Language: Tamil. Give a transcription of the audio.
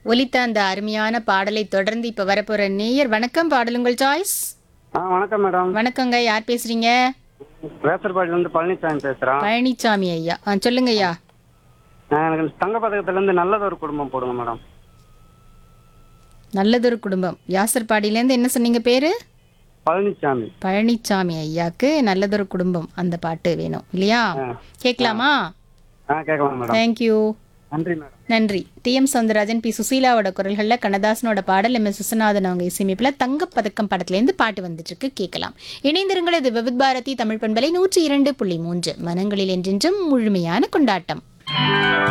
ஒலித்த அந்த அருமையான பாடலை தொடர்ந்து இப்ப வரப்போற நேயர் வணக்கம் பாடலுங்கள் சாய்ஸ் ஆ வணக்கம் மேடம் வணக்கங்க யார் பேசுறீங்க வேசர்பாடியிலேருந்து பழனிசாமி பேசுகிறேன் பழனிசாமி ஐயா ஆ, சொல்லுங்க ஐயா நான் எனக்கு தங்கப்பதக்கத்துலேருந்து நல்லதொரு குடும்பம் போடுங்க மேடம் நல்லதொரு குடும்பம் யாசர்பாடியிலேருந்து என்ன சொன்னீங்க பேரு பழனிசாமி பழனிசாமி ஐயாக்கு நல்லதொரு குடும்பம் அந்த பாட்டு வேணும் இல்லையா கேட்கலாமா ஆ கேட்கலாம் மேடம் தேங்க்யூ நன்றி மேடம் நன்றி டி எம் சவுந்தரராஜன் பி சுசீலாவோட குரல்களில் கண்ணதாசனோட பாடல் எம் எஸ் விஸ்வநாதன் அவங்க இசையமைப்பில் தங்கப்பதக்கம் படத்துலேருந்து பாட்டு வந்துட்டு இருக்கு கேட்கலாம் இணைந்திருங்கள் இது விவித் பாரதி தமிழ் பண்பலை நூற்றி இரண்டு புள்ளி மூன்று மனங்களில் என்றென்றும் முழுமையான கொண்டாட்டம்